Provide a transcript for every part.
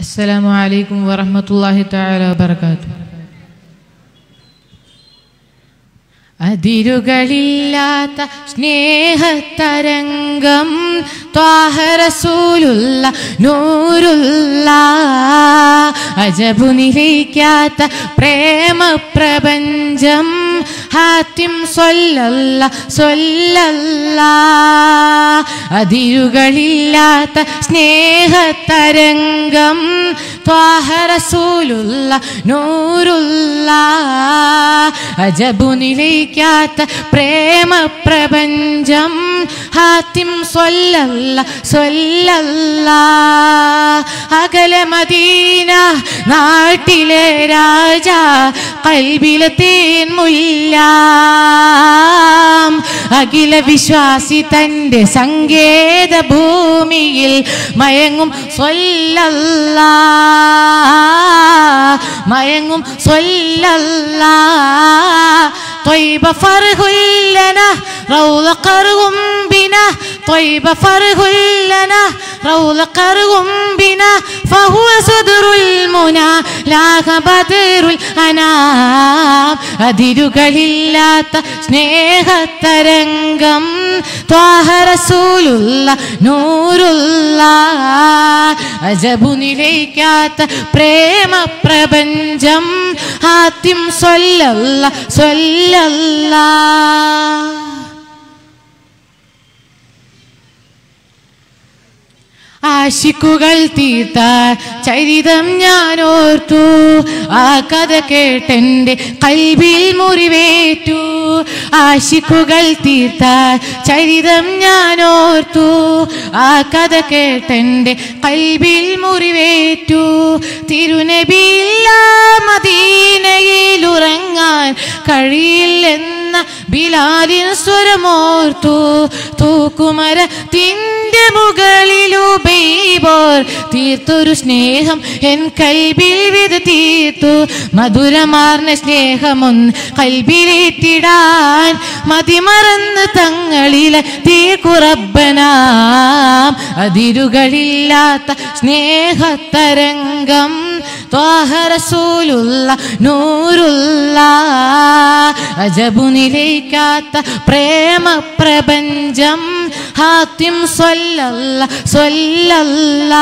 السلام عليكم ورحمة الله تعالى وبركاته അതിരുകളില്ലാത്ത സ്നേഹതരംഗം ത്വാഹറസൂലുള്ള നൂറുള്ള അജബു നിലയിക്കാത്ത പ്രേമപ്രപഞ്ചം ഹാത്തിം സൊല്ലല്ല സൊല്ലല്ല അതിരുകളില്ലാത്ത സ്നേഹതരംഗം ത്വാഹറസൂലുള്ള നൂറുള്ള അജബു നിലയിക്കാത്ത പ്രേമപ്രപഞ്ചം ഹാത്തിം സൊല്ലല്ല സൊല്ലല്ല അകല മദീന നാട്ടിലെ രാജ കൽബിലെ തേൻമുല്ല അഖില വിശ്വാസി തൻ്റെ സങ്കേത ഭൂമിയിൽ മയങ്ങും സ്വല്ലല്ല മയങ്ങും സ്വല്ലല്ല طيب فرغ لنا روض قرغ بنا طيب فرغ لنا روض قرغ بنا فهو صدر المنى ലാഹ ബദറുൽ അനാം അതിരുകളില്ലാത്ത സ്നേഹതരംഗം ത്വാഹ റസൂലുള്ള നൂറുള്ള അജബു നിലയിക്കാത്ത പ്രേമ പ്രപഞ്ചം ആദ്യം സ്വല്ലല്ല സ്വല്ലല്ല ആശിക്കുകൾ തീർത്ത ചരിതം ഞാൻ ഓർത്തു ആ കഥ കേട്ടെൻ്റെ കൽവിൽ മുറിവേറ്റു ആശിക്കുകൾ തീർത്ത ചരിതം ഞാൻ ഓർത്തു ആ കഥ കേട്ടെൻ്റെ കൽവിൽ മുറിവേറ്റു തിരുനബിയില്ല മദീനയിൽ ഉറങ്ങാൻ കഴിയില്ലെന്ന ബിലാലിൻ സ്വരമോർത്തു തൂക്കുമര തിൻ്റെ മുകളിലുപൈപോർ തീർത്തൊരു സ്നേഹം എൻ കൽബിൽ വിത് തീർത്തു മധുരമാർന്ന സ്നേഹമൊന്ന് കൽബിലേറ്റിടാൻ മതിമറന്ന് തങ്ങളിലെ തീർക്കുറബനാം അതിരുകളില്ലാത്ത സ്നേഹതരംഗം ത്വാഹറസൂലുള്ള നൂറുള്ള അജബു നിലയിക്കാത്ത പ്രേമ പ്രപഞ്ചം ഹാത്യം സ്വല്ലല്ല സ്വല്ലല്ല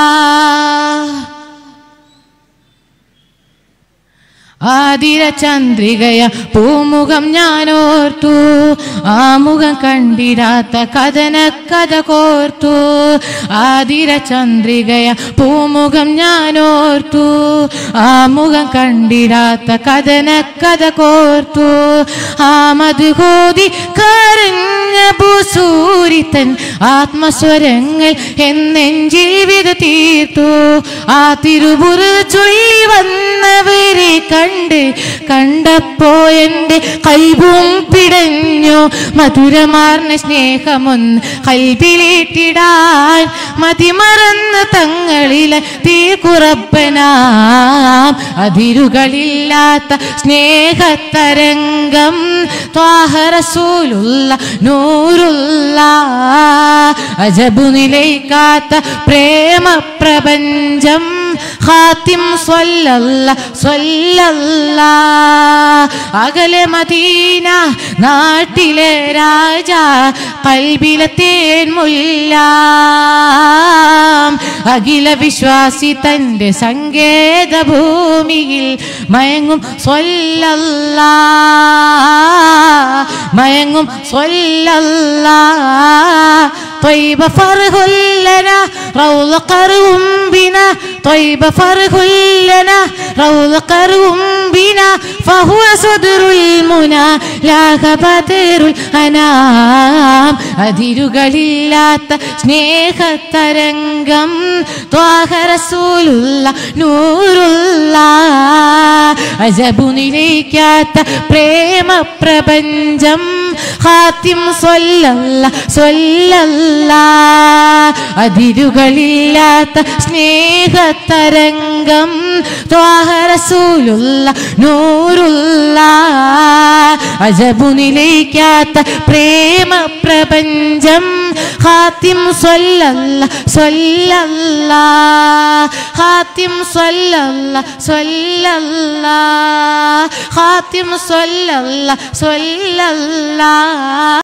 ആതിര ചന്ദ്രികയ പൂമുഖം ഞാനോർത്തു ആ മുഖം കണ്ടിരാത്ത കഥന കഥ കോർത്തു ആതിര ചന്ദ്രികയ പൂമുഖം ഞാനോർത്തു ആ മുഖം കണ്ടിരാത്ത കഥന കഥ കോർത്തു ആ മധുകോതി കരഞ്ഞ ഭൂസൂരിത്തൻ ആത്മസ്വരങ്ങൾ എന്നെഞ്ചിൽ വിത തീർത്തു ആ തിരുപുറ ചൊല്ലി വന്നവരെ കണ്ട് കണ്ടപ്പോ എൻ്റെ കൈവും പിടഞ്ഞു മധുരമാർന്ന സ്നേഹമൊന്ന് കൽവിലേറ്റിടാൻ മതിമറന്ന് തങ്ങളിലെ തീർക്കുറപ്പനാം അതിരുകളില്ലാത്ത സ്നേഹതരംഗം ത്വാഹറസൂലുള്ള നൂറുള്ള അജബു നിലയിക്കാത്ത പ്രേമ പ്രപഞ്ചം ഖാത്തിം സ്വല്ലല്ല സ്വല്ലല്ല അകലെ മദീന നാട്ടിലെ രാജ കൽബിലെ തേൻമുല്ല അഖില വിശ്വാസി തൻ്റെ സങ്കേത ഭൂമിയിൽ മയങ്ങും സ്വല്ലല്ല മയങ്ങും സ്വല്ലല്ല طيب فرغ لنا روض قرهم بنا طيب فرغ لنا روض قرهم بنا فهو صدر المنى ലാഹ ബദറുൽ അനാം അതിരുകളില്ലാത്ത സ്നേഹതരംഗം ത്വാഹ റസൂലുള്ള നൂറുള്ള അജബു നിലയിക്കാത്ത പ്രേമ പ്രപഞ്ചം ഹാത്തിം സ്വല്ലല്ല സ്വല്ലല്ല അതിരുകളില്ലാത്ത സ്നേഹതരംഗം ത്വാഹ റസൂലുള്ള നൂറുള്ള അജബു നിലയിക്കാത്ത പ്രേമ പ്രപഞ്ചം ഹാത്തിം സ്വല്ലല്ല സ്വല്ലല്ല ഖാത്തിം സ്വല്ലല്ല സ്വല്ലല്ല ഖാത്തിം സ്വല്ലല്ല സ്വല്ലല്ല